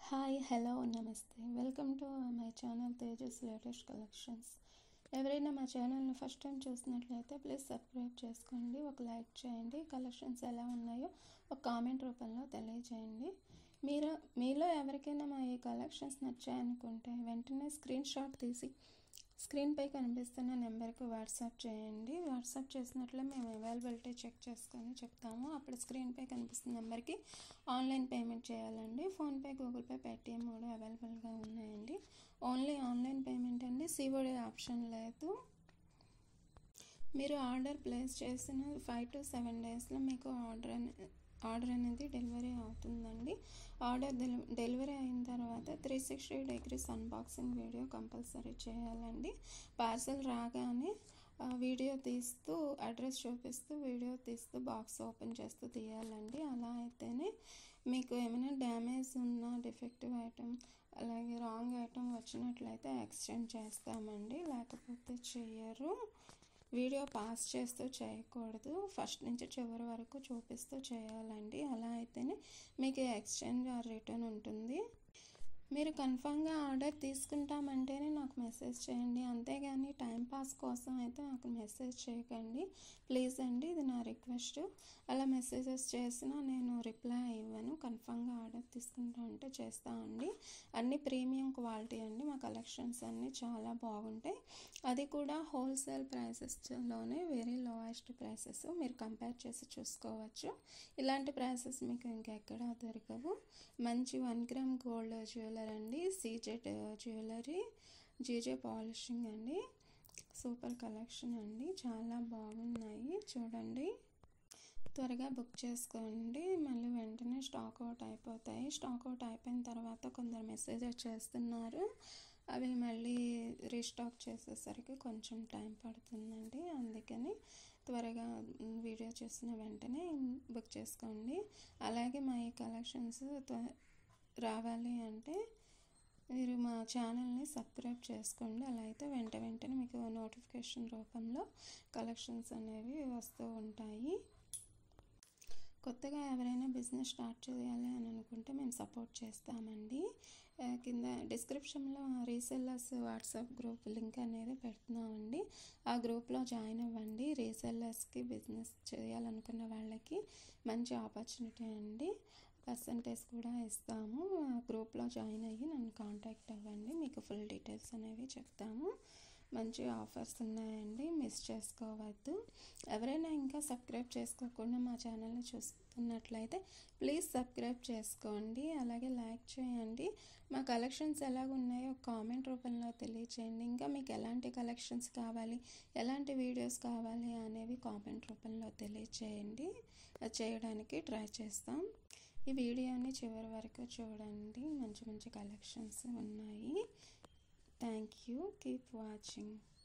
hi hello నమస్తే welcome to my channel Tejas latest collections ఎవరైనా మా ఛానల్ని ఫస్ట్ టైం చూసినట్లయితే ప్లీజ్ సబ్స్క్రైబ్ చేసుకోండి ఒక లైక్ చేయండి కలెక్షన్స్ ఎలా ఉన్నాయో ఒక కామెంట్ రూపంలో తెలియజేయండి మీరు మీలో ఎవరికైనా మా ఈ కలెక్షన్స్ నచ్చాయనుకుంటే వెంటనే స్క్రీన్ షాట్ తీసి స్క్రీన్పై కనిపిస్తున్న నెంబర్కి వాట్సాప్ చేయండి వాట్సాప్ చేసినట్లే మేము అవైలబిలిటీ చెక్ చేసుకొని చెప్తాము అప్పుడు స్క్రీన్పై కనిపిస్తున్న నెంబర్కి ఆన్లైన్ పేమెంట్ చేయాలండి ఫోన్పే గూగుల్ పే పేటిఎం కూడా అవైలబుల్గా ఉన్నాయండి ఓన్లీ ఆన్లైన్ పేమెంట్ అండి సిఓడి ఆప్షన్ లేదు మీరు ఆర్డర్ ప్లేస్ చేసిన ఫైవ్ టు సెవెన్ డేస్లో మీకు ఆర్డర్ అనే ఆర్డర్ అనేది డెలివరీ అవుతుందండి ఆర్డర్ డెలివరీ అయిన తర్వాత three sixty degrees unboxing video compulsory చేయాలండి పార్సల్ రాగానే వీడియో తీస్తూ అడ్రస్ చూపిస్తూ వీడియో తీస్తూ బాక్స్ ఓపెన్ చేస్తూ తీయాలండి అలా అయితేనే మీకు ఏమైనా డ్యామేజ్ ఉన్న డిఫెక్టివ్ ఐటమ్ అలాగే రాంగ్ ఐటమ్ వచ్చినట్లయితే ఎక్స్చేంజ్ చేస్తామండి లేకపోతే చెయ్యరు వీడియో పాస్ చేస్తూ చేయకూడదు ఫస్ట్ నుంచి చివరి వరకు చూపిస్తూ చేయాలండి అలా అయితేనే మీకు ఎక్స్చేంజ్ ఆర్ రిటర్న్ ఉంటుంది మీరు కన్ఫామ్గా ఆర్డర్ తీసుకుంటామంటేనే నాకు మెసేజ్ చేయండి అంతేగాని టైంపాస్ కోసం అయితే నాకు మెసేజ్ చేయకండి ప్లీజ్ అండి ఇది నా రిక్వెస్ట్ అలా మెసేజెస్ చేసినా నేను రిప్లై ఇవ్వను కన్ఫామ్గా ఆర్డర్ తీసుకుంటా అంటే చేస్తా అండి అన్ని ప్రీమియం క్వాలిటీ అండి మా కలెక్షన్స్ అన్నీ చాలా బాగుంటాయి అది కూడా హోల్సేల్ ప్రైసెస్లోనే వెరీ లోయెస్ట్ ప్రైసెస్ మీరు కంపేర్ చేసి చూసుకోవచ్చు ఇలాంటి ప్రైసెస్ మీకు ఇంకెక్కడా దొరకవు మంచి వన్ గ్రామ్ గోల్డ్ జ్యువెలరీ అండి సీజెడ్ జ్యువెలరీ జీజే పాలిషింగ్ అండి సూపర్ కలెక్షన్ అండి చాలా బాగున్నాయి చూడండి త్వరగా బుక్ చేసుకోండి మళ్ళీ వెంటనే స్టాక్ అవుట్ అయిపోతాయి స్టాక్ అవుట్ అయిపోయిన తర్వాత కొందరు మెసేజెస్ చేస్తున్నారు అవి మళ్ళీ రీస్టాక్ చేసేసరికి కొంచెం టైం పడుతుందండి అందుకని త్వరగా వీడియో చూసిన వెంటనే బుక్ చేసుకోండి అలాగే మా ఈ కలెక్షన్స్ రావాలి అంటే మీరు మా ఛానల్ని సబ్స్క్రైబ్ చేసుకోండి అలా అయితే వెంట వెంటనే మీకు నోటిఫికేషన్ రూపంలో కలెక్షన్స్ అనేవి వస్తూ ఉంటాయి కొత్తగా ఎవరైనా బిజినెస్ స్టార్ట్ చేయాలి అని అనుకుంటే మేము సపోర్ట్ చేస్తామండి కింద డిస్క్రిప్షన్లో రీసెల్లర్స్ వాట్సాప్ గ్రూప్ లింక్ అనేది పెడుతున్నామండి ఆ గ్రూప్లో జాయిన్ అవ్వండి రీసెల్లర్స్కి బిజినెస్ చేయాలనుకున్న వాళ్ళకి మంచి ఆపర్చునిటీ అండి పర్సంటేజ్ కూడా ఇస్తాము గ్రూప్లో జాయిన్ అయ్యి నన్ను కాంటాక్ట్ అవ్వండి మీకు ఫుల్ డీటెయిల్స్ అనేవి చెప్తాము మంచి ఆఫర్స్ ఉన్నాయండి మిస్ చేసుకోవద్దు ఎవరైనా ఇంకా సబ్స్క్రైబ్ చేసుకోకుండా మా ఛానల్ని చూస్తున్నట్లయితే ప్లీజ్ సబ్స్క్రైబ్ చేసుకోండి అలాగే లైక్ చేయండి మా కలెక్షన్స్ ఎలాగ ఉన్నాయో కామెంట్ రూపంలో తెలియచేయండి ఇంకా మీకు ఎలాంటి కలెక్షన్స్ కావాలి ఎలాంటి వీడియోస్ కావాలి అనేవి కామెంట్ రూపంలో తెలియచేయండి చేయడానికి ట్రై చేస్తాం ఈ వీడియోని చివరి వరకు చూడండి మంచి మంచి కలెక్షన్స్ ఉన్నాయి థ్యాంక్ యూ కీప్ వాచింగ్